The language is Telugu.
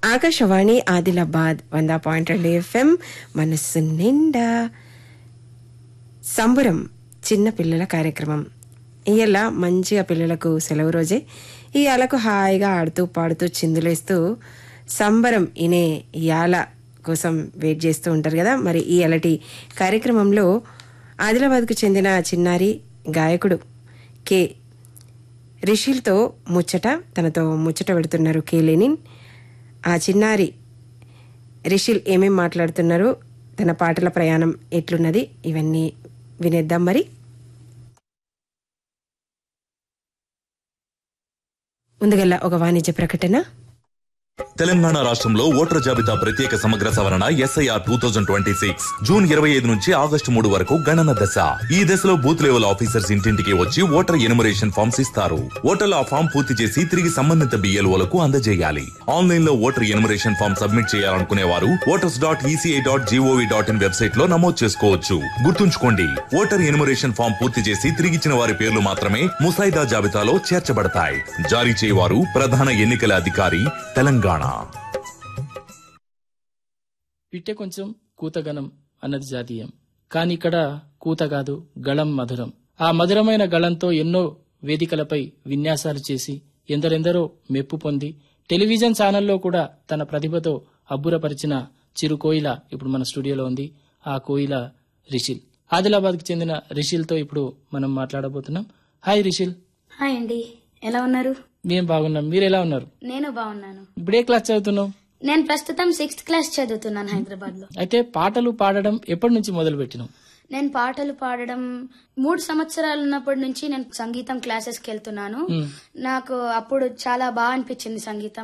ఆకాశవాణి ఆదిలాబాద్ వంద పాయింట్ రెండు ఎఫ్ఎం మనస్సు నిండా సంబురం చిన్న పిల్లల కార్యక్రమం ఇయ్యాల మంచిగా పిల్లలకు సెలవు రోజే ఇయాలకు హాయిగా ఆడుతూ పాడుతూ చిందులేస్తూ సంబరం ఇనే యాల కోసం వెయిట్ చేస్తూ ఉంటారు కదా మరి ఈ అలటి కార్యక్రమంలో ఆదిలాబాద్కు చెందిన చిన్నారి గాయకుడు కె రిషిల్తో ముచ్చట తనతో ముచ్చట పెడుతున్నారు కే లెనిన్ ఆ చిన్నారి రిషిల్ ఏమేం మాట్లాడుతున్నారు తన పాటల ప్రయాణం ఎట్లున్నది ఇవన్నీ వినేద్దాం మరి ముందుగల్లా ఒక వాణిజ్య ప్రకటన తెలంగాణ రాష్ట్రంలో ఓటర్ జాబితా ప్రత్యేక సమగ్ర సవరణ SIR two thousand twenty six June ఇరవై ఐదు నుంచి ఆగస్టు మూడు వరకు గణన దశ ఈ దశలో బూత్ లెవెల్ ఆఫీసర్స్ ఇంటింటికి వచ్చి ఓటర్ ఎనుమరేషన్ ఫామ్స్ ఇస్తారు ఓటర్లు ఆ ఫామ్ పూర్తి చేసి తిరిగి సంబంధిత బిఎల్ఓలకు అందజేయాలి ఆన్లైన్ లో ఓటర్ ఎనుమరేషన్ ఫామ్ సబ్మిట్ చేయాలనుకునే వారు voters dot ECI dot GOV dot in website లో నమోదు చేసుకోవచ్చు గుర్తుంచుకోండి ఓటర్ ఎనుమరేషన్ ఫామ్ పూర్తి చేసి తిరిగిచ్చిన వారి పేర్లు మాత్రమే ముసాయిదా జాబితాలో చేర్చబడతాయి జారీ చేయవారు ప్రధాన ఎన్నికల అధికారి తెలంగాణ పిట్టె కొంచెం కూతగనం అన్నది జాతీయం కాని ఇక్కడ కూత కాదు గళం మధురం ఆ మధురమైన గళంతో ఎన్నో వేదికలపై విన్యాసాలు చేసి ఎందరెందరో మెప్పు పొంది టెలివిజన్ ఛానల్లో కూడా తన ప్రతిభతో అబ్బురపరిచిన చిరు కోయిల ఇప్పుడు మన స్టూడియోలో ఉంది ఆ కోయిల రిషిల్ ఆదిలాబాద్కి చెందిన రిషిల్తో ఇప్పుడు మనం మాట్లాడబోతున్నాం హాయ్ రిషిల్ హాయ్ అండి ఎలా ఉన్నారు మేం బాగున్నాం మీరు ఎలా ఉన్నారు నేను బాగున్నాను ఇప్పుడు ఏ క్లాస్ చదువుతున్నావు నేను ప్రస్తుతం సిక్స్త్ క్లాస్ చదువుతున్నాను హైదరాబాద్ లో అయితే పాటలు పాడడం ఎప్పటి నుంచి మొదలు పెట్టినావు నేను పాటలు పాడడం మూడు సంవత్సరాలు ఉన్నప్పటి నుంచి నేను సంగీతం క్లాసెస్కి వెళ్తున్నాను నాకు అప్పుడు చాలా బాగా అనిపించింది సంగీతం